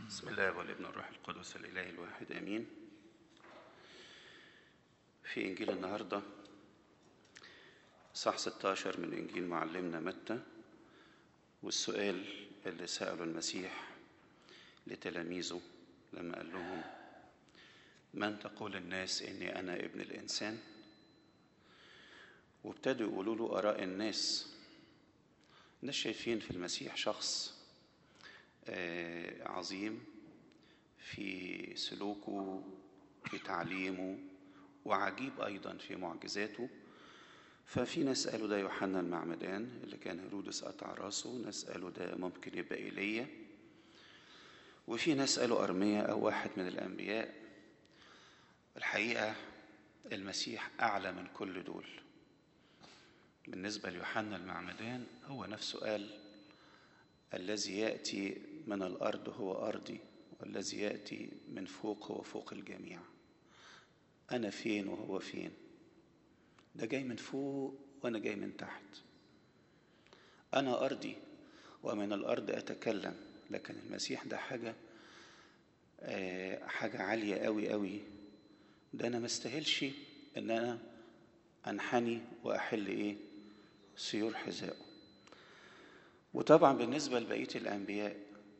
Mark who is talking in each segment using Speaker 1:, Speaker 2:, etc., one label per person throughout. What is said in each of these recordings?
Speaker 1: بسم الله والابن الروح القدس الإله الواحد آمين في إنجيل النهاردة صح 16 من إنجيل معلمنا متى والسؤال اللي سأله المسيح لتلاميذه لما قال لهم من تقول الناس إني أنا ابن الإنسان وابتدوا يقولوا له آراء الناس الناس شايفين في المسيح شخص آه، عظيم في سلوكه في تعليمه وعجيب أيضا في معجزاته ففي ناس قالوا ده يوحنا المعمدان اللي كان هيرودس قطع راسه ناس قالوا ده ممكن يبقى إيليا وفي ناس قالوا أرميا أو واحد من الأنبياء الحقيقة المسيح أعلى من كل دول بالنسبة ليوحنا المعمدان هو نفسه قال الذي يأتي من الأرض هو أرضي والذي يأتي من فوق هو فوق الجميع أنا فين وهو فين ده جاي من فوق وأنا جاي من تحت أنا أرضي ومن الأرض أتكلم لكن المسيح ده حاجة آه، حاجة عالية قوي قوي ده أنا ما استاهلش إن أنا أنحني وأحل إيه سيور حذائه وطبعا بالنسبة لبقية الأنبياء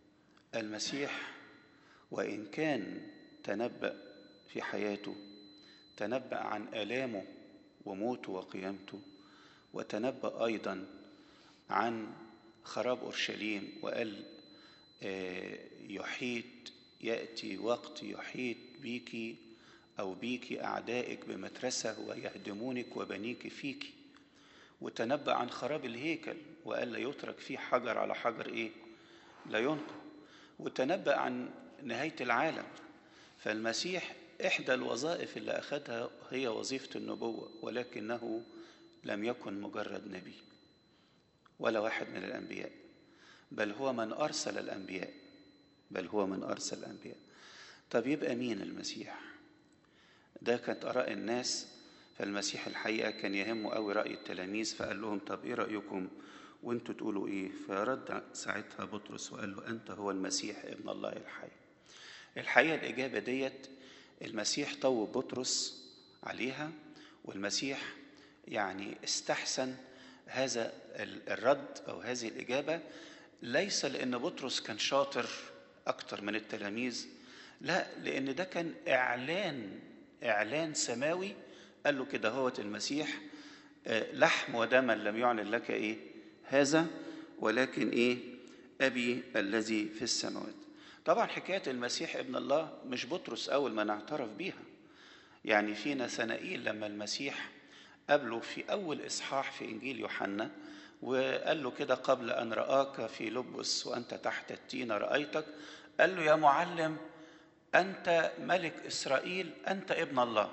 Speaker 1: المسيح وإن كان تنبأ في حياته تنبأ عن آلامه وموته وقيامته وتنبأ أيضا عن خراب أورشليم وقال آه، يحيط يأتي وقت يحيط بيك أو بيك أعدائك بمترسة ويهدمونك وبنيك فيك وتنبأ عن خراب الهيكل وقال لا يترك فيه حجر على حجر إيه لا ينقى وتنبأ عن نهاية العالم فالمسيح إحدى الوظائف اللي أخذها هي وظيفة النبوة ولكنه لم يكن مجرد نبي ولا واحد من الأنبياء بل هو من أرسل الأنبياء بل هو من أرسل الأنبياء طب يبقى مين المسيح ده كانت آراء الناس فالمسيح الحقيقة كان يهمه قوي رأي التلاميذ فقال لهم طب إيه رأيكم وانتوا تقولوا إيه فرد ساعتها بطرس وقال له أنت هو المسيح ابن الله الحي الحقيقة الإجابة ديت المسيح طوب بطرس عليها والمسيح يعني استحسن هذا الرد أو هذه الإجابة ليس لأن بطرس كان شاطر أكتر من التلاميذ لا لأن ده كان إعلان إعلان سماوي قال له كده هوت المسيح آه، لحم ودما لم يعلن لك إيه هذا ولكن إيه أبي الذي في السماوات طبعا حكاية المسيح ابن الله مش بطرس أول ما نعترف بيها يعني في نثنائيل لما المسيح قابله في أول إصحاح في إنجيل يوحنا وقال له كده قبل أن رآك في لبس وأنت تحت التين رأيتك قال له يا معلم أنت ملك إسرائيل أنت ابن الله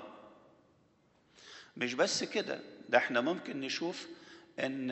Speaker 1: مش بس كده ده احنا ممكن نشوف ان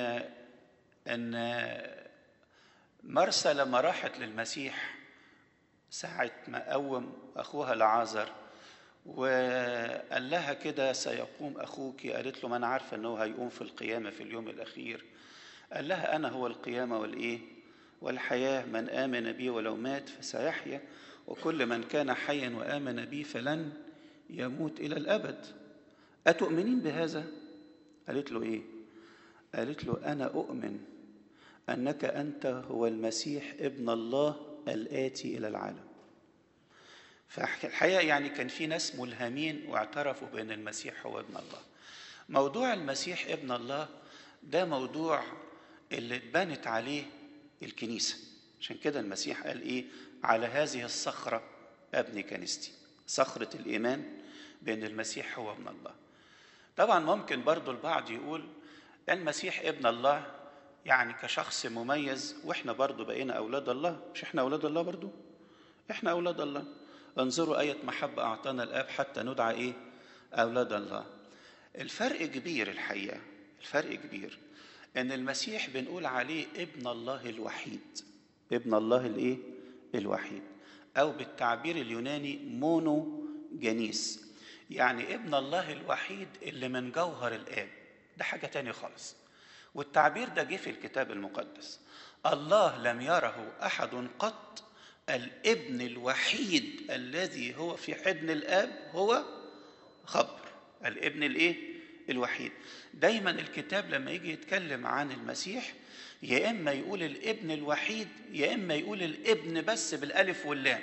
Speaker 1: ان مرسى لما راحت للمسيح ساعة ما قوم أخوها لعازر وقال لها كده سيقوم أخوك قالت له ما أنا عارفة أنه هيقوم في القيامة في اليوم الأخير قال لها أنا هو القيامة والإيه والحياة من آمن بي ولو مات فسيحيا وكل من كان حيا وآمن بي فلن يموت إلى الأبد أتؤمنين بهذا؟ قالت له إيه؟ قالت له أنا أؤمن أنك أنت هو المسيح ابن الله الآتي إلى العالم فالحقيقة يعني كان في ناس ملهمين واعترفوا بأن المسيح هو ابن الله موضوع المسيح ابن الله ده موضوع اللي اتبنت عليه الكنيسة عشان كده المسيح قال إيه على هذه الصخرة أبني كنيستي صخرة الإيمان بأن المسيح هو ابن الله طبعا ممكن برضو البعض يقول المسيح ابن الله يعني كشخص مميز واحنا برضو بقينا اولاد الله مش احنا اولاد الله برضو احنا اولاد الله انظروا ايه محبه اعطانا الاب حتى ندعى ايه اولاد الله الفرق كبير الحقيقه الفرق كبير ان المسيح بنقول عليه ابن الله الوحيد ابن الله الايه الوحيد او بالتعبير اليوناني مونو جنيس يعني ابن الله الوحيد اللي من جوهر الاب ده حاجه تانية خالص والتعبير ده جه في الكتاب المقدس الله لم يره احد قط الابن الوحيد الذي هو في حضن الاب هو خبر الابن الايه الوحيد دايما الكتاب لما يجي يتكلم عن المسيح يا اما يقول الابن الوحيد يا اما يقول الابن بس بالالف واللام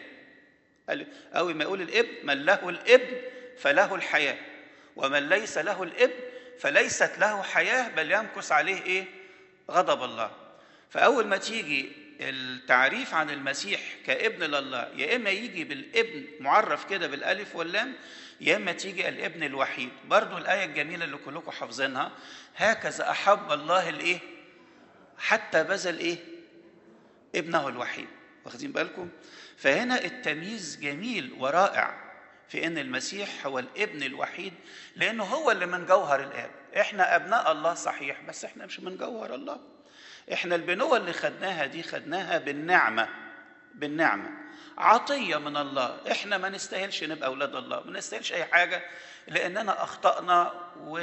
Speaker 1: او ما يقول الابن من له الابن فله الحياه ومن ليس له الابن فليست له حياه بل يمكث عليه ايه غضب الله فاول ما تيجي التعريف عن المسيح كابن لله يا اما يجي بالابن معرف كده بالالف واللام يا اما تيجي الابن الوحيد برضو الايه الجميله اللي كلكم حافظينها هكذا احب الله الايه حتى بذل ايه ابنه الوحيد واخدين بالكم فهنا التمييز جميل ورائع في ان المسيح هو الابن الوحيد لانه هو اللي من جوهر الاب احنا ابناء الله صحيح بس احنا مش من جوهر الله احنا البنوه اللي خدناها دي خدناها بالنعمه بالنعمه عطيه من الله احنا ما نستاهلش نبقى اولاد الله ما نستاهلش اي حاجه لاننا اخطانا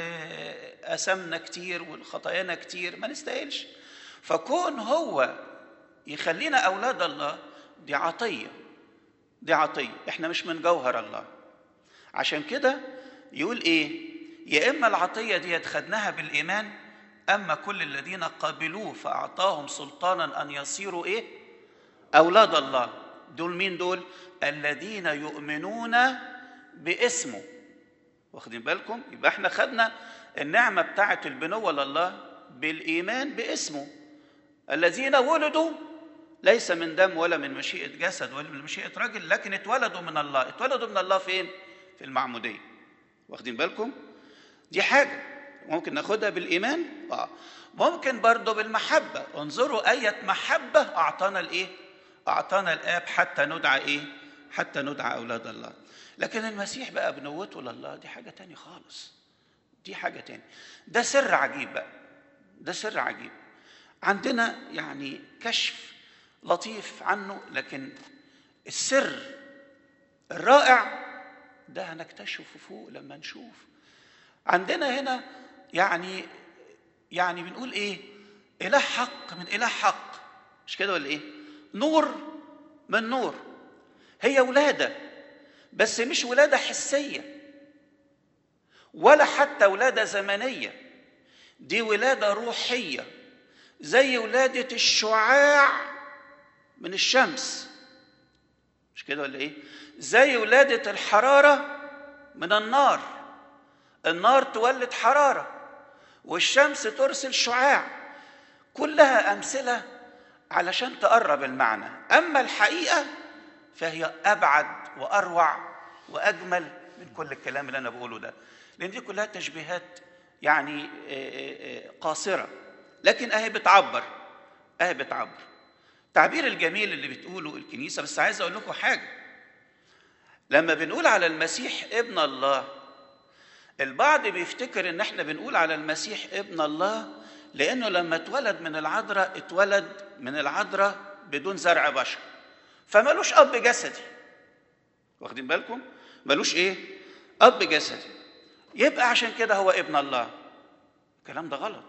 Speaker 1: واسمنا كتير والخطايانا كتير ما نستاهلش فكون هو يخلينا اولاد الله دي عطيه دي عطيه احنا مش من جوهر الله عشان كده يقول ايه يا اما العطيه دي خدناها بالايمان اما كل الذين قبلوه فاعطاهم سلطانا ان يصيروا ايه اولاد الله دول مين دول الذين يؤمنون باسمه واخدين بالكم يبقى احنا خدنا النعمه بتاعه البنوه لله بالايمان باسمه الذين ولدوا ليس من دم ولا من مشيئه جسد ولا من مشيئه رجل لكن اتولدوا من الله اتولدوا من الله فين في المعموديه واخدين بالكم دي حاجه ممكن ناخدها بالايمان اه ممكن برضه بالمحبه انظروا ايه محبه اعطانا الايه اعطانا الاب حتى ندعى ايه حتى ندعى اولاد الله لكن المسيح بقى بنوته لله دي حاجه تاني خالص دي حاجه تاني ده سر عجيب بقى ده سر عجيب عندنا يعني كشف لطيف عنه لكن السر الرائع ده هنكتشفه فوق لما نشوف عندنا هنا يعني يعني بنقول ايه اله حق من اله حق مش كده ولا ايه نور من نور هي ولاده بس مش ولاده حسيه ولا حتى ولاده زمنيه دي ولاده روحيه زي ولاده الشعاع من الشمس مش كده ولا ايه زي ولاده الحراره من النار النار تولد حراره والشمس ترسل شعاع كلها امثله علشان تقرب المعنى اما الحقيقه فهي ابعد واروع واجمل من كل الكلام اللي انا بقوله ده لان دي كلها تشبيهات يعني قاصره لكن اهي بتعبر اهي بتعبر التعبير الجميل اللي بتقوله الكنيسه بس عايز اقول لكم حاجه لما بنقول على المسيح ابن الله البعض بيفتكر ان احنا بنقول على المسيح ابن الله لانه لما اتولد من العذراء اتولد من العذراء بدون زرع بشر فمالوش اب جسدي واخدين بالكم مالوش ايه اب جسدي يبقى عشان كده هو ابن الله الكلام ده غلط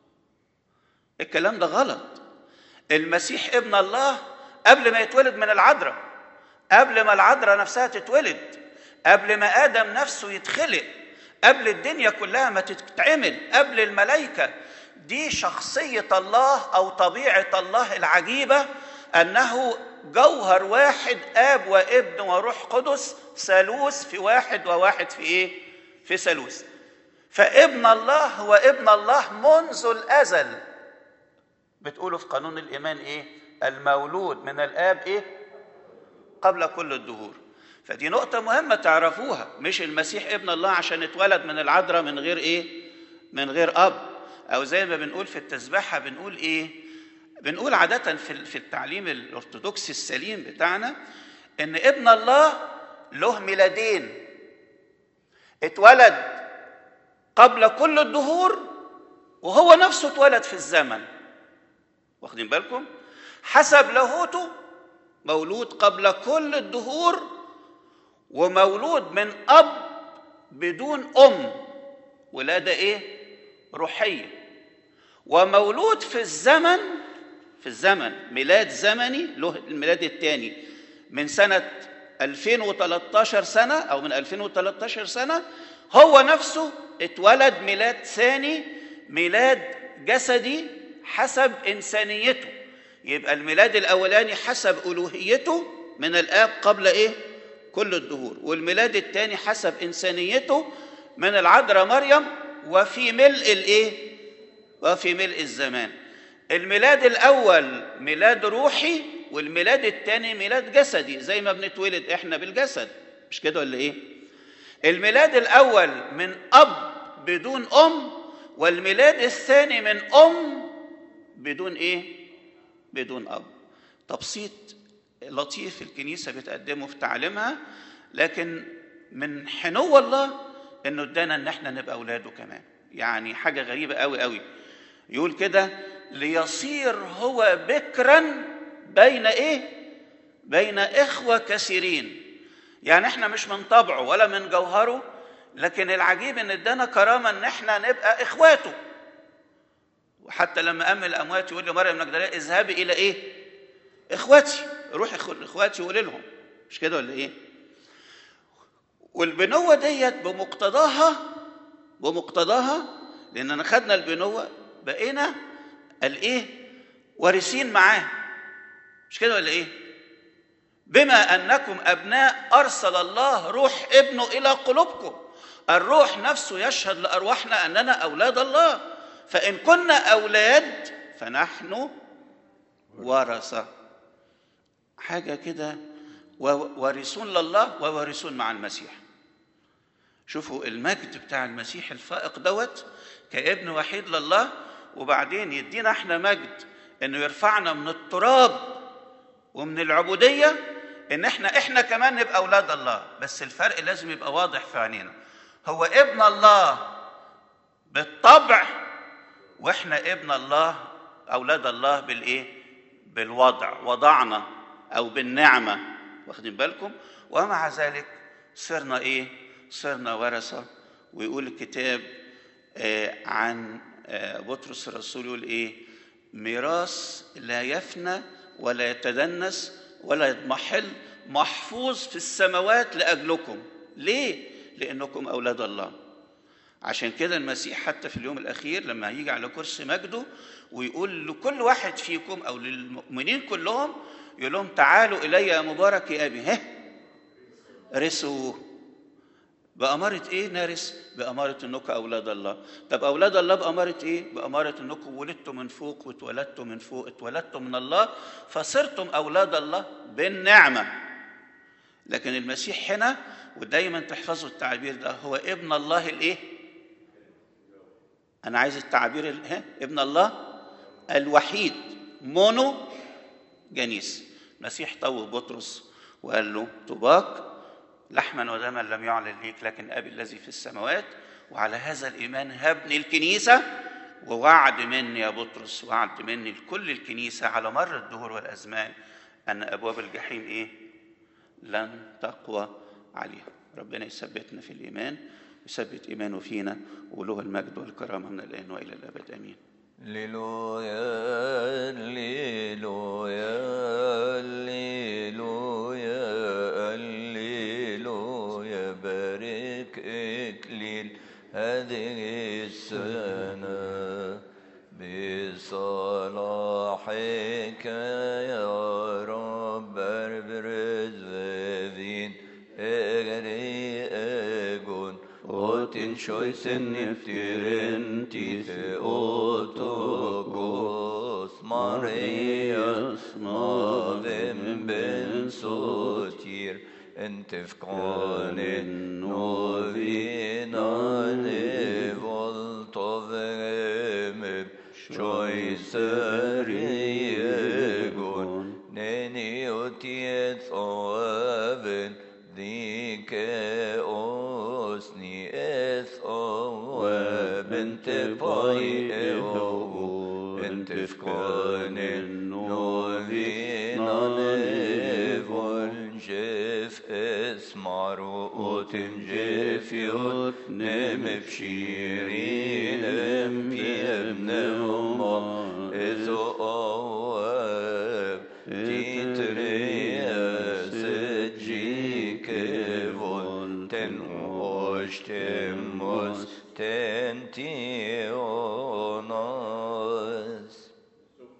Speaker 1: الكلام ده غلط المسيح ابن الله قبل ما يتولد من العذراء قبل ما العذراء نفسها تتولد قبل ما ادم نفسه يتخلق قبل الدنيا كلها ما تتعمل قبل الملائكه دي شخصيه الله او طبيعه الله العجيبه انه جوهر واحد اب وابن وروح قدس ثالوث في واحد وواحد في ايه في ثالوث فابن الله هو ابن الله منذ الازل بتقولوا في قانون الايمان ايه المولود من الاب ايه قبل كل الدهور فدي نقطة مهمة تعرفوها مش المسيح ابن الله عشان اتولد من العذراء من غير ايه من غير اب او زي ما بنقول في التسبحة بنقول ايه بنقول عادة في في التعليم الارثوذكسي السليم بتاعنا ان ابن الله له ميلادين اتولد قبل كل الدهور وهو نفسه اتولد في الزمن واخدين بالكم حسب لاهوته مولود قبل كل الدهور ومولود من اب بدون ام ولاده ايه روحيه ومولود في الزمن في الزمن ميلاد زمني له الميلاد الثاني من سنة 2013 سنة أو من 2013 سنة هو نفسه اتولد ميلاد ثاني ميلاد جسدي حسب إنسانيته يبقى الميلاد الأولاني حسب ألوهيته من الآب قبل إيه؟ كل الدهور والميلاد الثاني حسب إنسانيته من العذراء مريم وفي ملء الإيه؟ وفي ملء الزمان الميلاد الأول ميلاد روحي والميلاد الثاني ميلاد جسدي زي ما بنتولد احنا بالجسد مش كده ولا ايه الميلاد الاول من اب بدون ام والميلاد الثاني من ام بدون ايه بدون اب تبسيط لطيف الكنيسه بتقدمه في تعليمها لكن من حنو الله انه ادانا ان احنا نبقى اولاده كمان يعني حاجه غريبه قوي قوي يقول كده ليصير هو بكرا بين ايه بين اخوه كثيرين يعني احنا مش من طبعه ولا من جوهره لكن العجيب ان ادانا كرامه ان احنا نبقى اخواته وحتى لما قام الاموات يقول لمريم المجدليه اذهبي الى ايه اخواتي روحي اخواتي وقولي لهم مش كده ولا ايه والبنوه ديت بمقتضاها بمقتضاها لاننا خدنا البنوه بقينا الايه وارثين معاه مش كده ولا ايه بما انكم ابناء ارسل الله روح ابنه الى قلوبكم الروح نفسه يشهد لارواحنا اننا اولاد الله فان كنا اولاد فنحن ورثه حاجه كده وارثون لله ووارثون مع المسيح شوفوا المجد بتاع المسيح الفائق دوت كابن وحيد لله وبعدين يدينا احنا مجد انه يرفعنا من التراب ومن العبوديه ان احنا احنا كمان نبقى اولاد الله بس الفرق لازم يبقى واضح في عينينا هو ابن الله بالطبع واحنا ابن الله اولاد الله بالايه بالوضع وضعنا او بالنعمه واخدين بالكم ومع ذلك صرنا ايه صرنا ورثه ويقول الكتاب آه عن آه بطرس الرسول يقول ايه ميراث لا يفنى ولا يتدنس ولا يضمحل محفوظ في السماوات لاجلكم ليه لانكم اولاد الله عشان كده المسيح حتى في اليوم الاخير لما هيجي على كرسي مجده ويقول لكل واحد فيكم او للمؤمنين كلهم يقول لهم تعالوا الي يا مبارك يا ابي ها رثوا بأمارة إيه نرث؟ بأمارة إنكم أولاد الله. طب أولاد الله بأمارة إيه؟ بأمارة إنكم ولدتم من فوق واتولدتم من فوق، اتولدتم من الله فصرتم أولاد الله بالنعمة. لكن المسيح هنا ودايما تحفظوا التعبير ده هو ابن الله الإيه؟ أنا عايز التعبير ها؟ ابن الله الوحيد مونو جنيس. المسيح طوب بطرس وقال له طباك لحما ودما لم يعلن ليك لكن ابي الذي في السماوات وعلى هذا الايمان هبني الكنيسه ووعد مني يا بطرس وعد مني لكل الكنيسه على مر الدهور والازمان ان ابواب الجحيم ايه؟ لن تقوى عليها. ربنا يثبتنا في الايمان ويثبت ايمانه فينا وله المجد والكرامه من الان والى الابد امين.
Speaker 2: ليلويا ليلويا ليلويا ليلويا بارك إكليل هذه السنة بصلاحك يا رب اربرز فين اغري اجون Otin sjoisen niftyren tithe otokos Marias mavem ben sotir Entefkanen novinane voltovemeb Choiseriegon Neni otiet oaven Dike osni es o bent poi eo ent fkanen novinane voljef es maro otin jefiot nem bshirin em piem neuma es o titre ostemus tentio